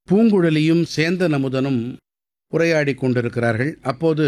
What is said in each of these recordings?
பூங்குழலியும் சேந்தன் அமுதனும் உரையாடிக் கொண்டிருக்கிறார்கள் அப்போது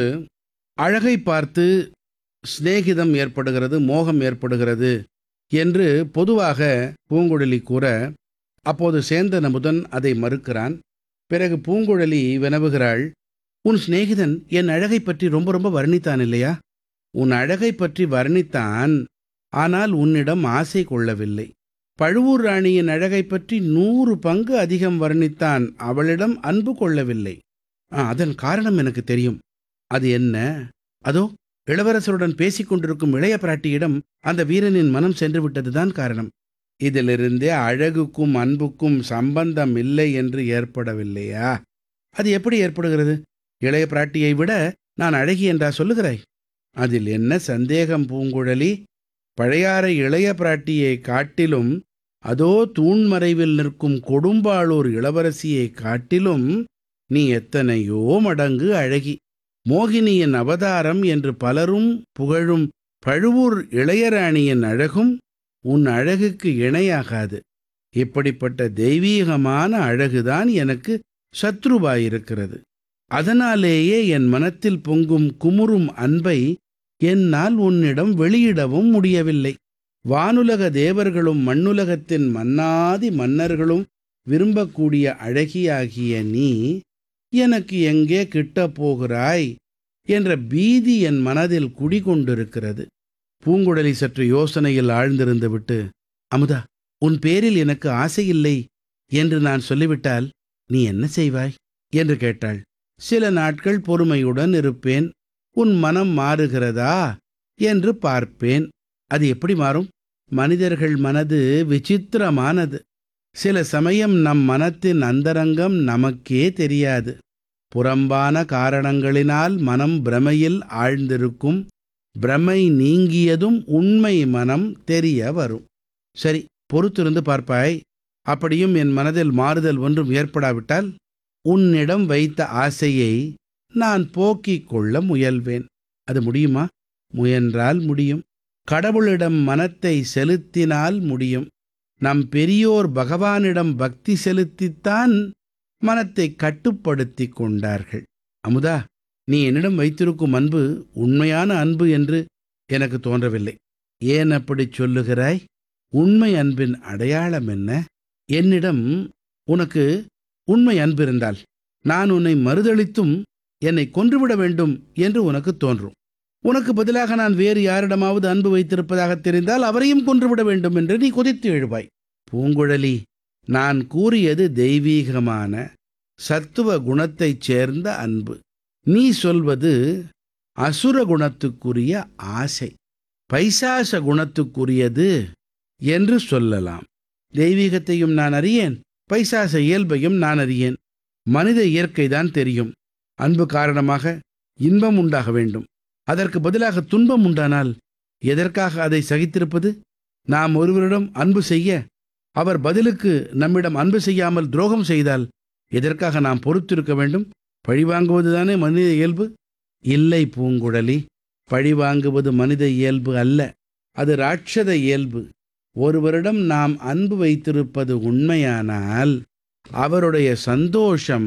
அழகை பார்த்து சிநேகிதம் ஏற்படுகிறது மோகம் ஏற்படுகிறது என்று பொதுவாக பூங்குழலி கூற அப்போது சேந்தன் அமுதன் அதை மறுக்கிறான் பிறகு பூங்குழலி வினவுகிறாள் உன் சிநேகிதன் என் அழகை பற்றி ரொம்ப ரொம்ப வர்ணித்தான் இல்லையா உன் அழகை பற்றி வர்ணித்தான் ஆனால் உன்னிடம் ஆசை கொள்ளவில்லை பழுவூர் ராணியின் அழகை பற்றி நூறு பங்கு அதிகம் வர்ணித்தான் அவளிடம் அன்பு கொள்ளவில்லை ஆ, அதன் காரணம் எனக்கு தெரியும் அது என்ன அதோ இளவரசருடன் பேசிக் கொண்டிருக்கும் இளைய பிராட்டியிடம் அந்த வீரனின் மனம் சென்று விட்டதுதான் காரணம் இதிலிருந்தே அழகுக்கும் அன்புக்கும் சம்பந்தம் இல்லை என்று ஏற்படவில்லையா அது எப்படி ஏற்படுகிறது இளைய பிராட்டியை விட நான் அழகி என்றா சொல்லுகிறாய் அதில் என்ன சந்தேகம் பூங்குழலி பழையாறை இளைய பிராட்டியை காட்டிலும் அதோ தூண்மறைவில் நிற்கும் கொடும்பாளூர் இளவரசியை காட்டிலும் நீ எத்தனையோ மடங்கு அழகி மோகினியின் அவதாரம் என்று பலரும் புகழும் பழுவூர் இளையராணியின் அழகும் உன் அழகுக்கு இணையாகாது இப்படிப்பட்ட தெய்வீகமான அழகுதான் எனக்கு சத்ருவாயிருக்கிறது அதனாலேயே என் மனத்தில் பொங்கும் குமுறும் அன்பை என்னால் உன்னிடம் வெளியிடவும் முடியவில்லை வானுலக தேவர்களும் மண்ணுலகத்தின் மன்னாதி மன்னர்களும் விரும்பக்கூடிய அழகியாகிய நீ எனக்கு எங்கே கிட்டப் போகிறாய் என்ற பீதி என் மனதில் குடிகொண்டிருக்கிறது பூங்குழலி சற்று யோசனையில் ஆழ்ந்திருந்து விட்டு அமுதா உன் பேரில் எனக்கு ஆசையில்லை என்று நான் சொல்லிவிட்டால் நீ என்ன செய்வாய் என்று கேட்டாள் சில நாட்கள் பொறுமையுடன் இருப்பேன் உன் மனம் மாறுகிறதா என்று பார்ப்பேன் அது எப்படி மாறும் மனிதர்கள் மனது விசித்திரமானது சில சமயம் நம் மனத்தின் அந்தரங்கம் நமக்கே தெரியாது புறம்பான காரணங்களினால் மனம் பிரமையில் ஆழ்ந்திருக்கும் பிரமை நீங்கியதும் உண்மை மனம் தெரிய வரும் சரி பொறுத்திருந்து பார்ப்பாய் அப்படியும் என் மனதில் மாறுதல் ஒன்றும் ஏற்படாவிட்டால் உன்னிடம் வைத்த ஆசையை நான் போக்கிக் கொள்ள முயல்வேன் அது முடியுமா முயன்றால் முடியும் கடவுளிடம் மனத்தை செலுத்தினால் முடியும் நம் பெரியோர் பகவானிடம் பக்தி செலுத்தித்தான் மனத்தை கட்டுப்படுத்தி கொண்டார்கள் அமுதா நீ என்னிடம் வைத்திருக்கும் அன்பு உண்மையான அன்பு என்று எனக்கு தோன்றவில்லை ஏன் அப்படி சொல்லுகிறாய் உண்மை அன்பின் அடையாளம் என்ன என்னிடம் உனக்கு உண்மை அன்பு இருந்தால் நான் உன்னை மறுதளித்தும் என்னை கொன்றுவிட வேண்டும் என்று உனக்கு தோன்றும் உனக்கு பதிலாக நான் வேறு யாரிடமாவது அன்பு வைத்திருப்பதாக தெரிந்தால் அவரையும் கொன்றுவிட வேண்டும் என்று நீ கொதித்து எழுவாய் பூங்குழலி நான் கூறியது தெய்வீகமான சத்துவ குணத்தைச் சேர்ந்த அன்பு நீ சொல்வது அசுர குணத்துக்குரிய ஆசை பைசாச குணத்துக்குரியது என்று சொல்லலாம் தெய்வீகத்தையும் நான் அறியேன் பைசாச இயல்பையும் நான் அறியேன் மனித இயற்கைதான் தெரியும் அன்பு காரணமாக இன்பம் உண்டாக வேண்டும் அதற்கு பதிலாக துன்பம் உண்டானால் எதற்காக அதை சகித்திருப்பது நாம் ஒருவரிடம் அன்பு செய்ய அவர் பதிலுக்கு நம்மிடம் அன்பு செய்யாமல் துரோகம் செய்தால் எதற்காக நாம் பொறுத்திருக்க வேண்டும் பழிவாங்குவதுதானே மனித இயல்பு இல்லை பூங்குழலி பழிவாங்குவது மனித இயல்பு அல்ல அது ராட்சத இயல்பு ஒருவரிடம் நாம் அன்பு வைத்திருப்பது உண்மையானால் அவருடைய சந்தோஷம்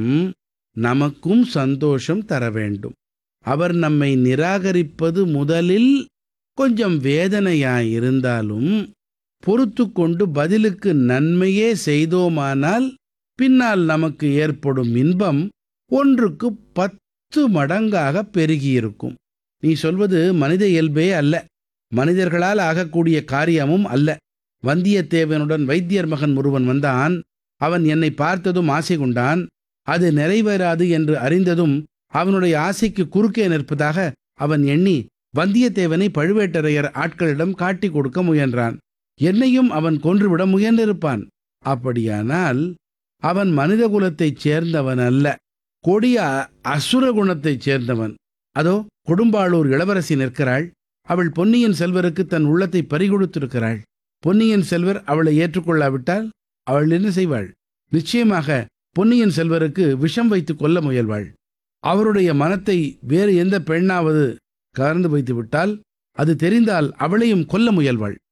நமக்கும் சந்தோஷம் தர வேண்டும் அவர் நம்மை நிராகரிப்பது முதலில் கொஞ்சம் வேதனையாயிருந்தாலும் பொறுத்து கொண்டு பதிலுக்கு நன்மையே செய்தோமானால் பின்னால் நமக்கு ஏற்படும் இன்பம் ஒன்றுக்கு பத்து மடங்காக பெருகியிருக்கும் நீ சொல்வது மனித இயல்பே அல்ல மனிதர்களால் ஆகக்கூடிய காரியமும் அல்ல வந்தியத்தேவனுடன் வைத்தியர் மகன் ஒருவன் வந்தான் அவன் என்னை பார்த்ததும் ஆசை கொண்டான் அது நிறைவேறாது என்று அறிந்ததும் அவனுடைய ஆசைக்கு குறுக்கே நிற்பதாக அவன் எண்ணி வந்தியத்தேவனை பழுவேட்டரையர் ஆட்களிடம் காட்டிக் கொடுக்க முயன்றான் என்னையும் அவன் கொன்றுவிட முயன்றிருப்பான் அப்படியானால் அவன் மனித குலத்தைச் சேர்ந்தவன் அல்ல கொடிய அசுர குணத்தைச் சேர்ந்தவன் அதோ கொடும்பாளூர் இளவரசி நிற்கிறாள் அவள் பொன்னியின் செல்வருக்கு தன் உள்ளத்தை பறிகொடுத்திருக்கிறாள் பொன்னியின் செல்வர் அவளை ஏற்றுக்கொள்ளாவிட்டால் அவள் என்ன செய்வாள் நிச்சயமாக பொன்னியின் செல்வருக்கு விஷம் வைத்து கொல்ல முயல்வாள் அவருடைய மனத்தை வேறு எந்த பெண்ணாவது கலர்ந்து வைத்து விட்டால் அது தெரிந்தால் அவளையும் கொல்ல முயல்வாள்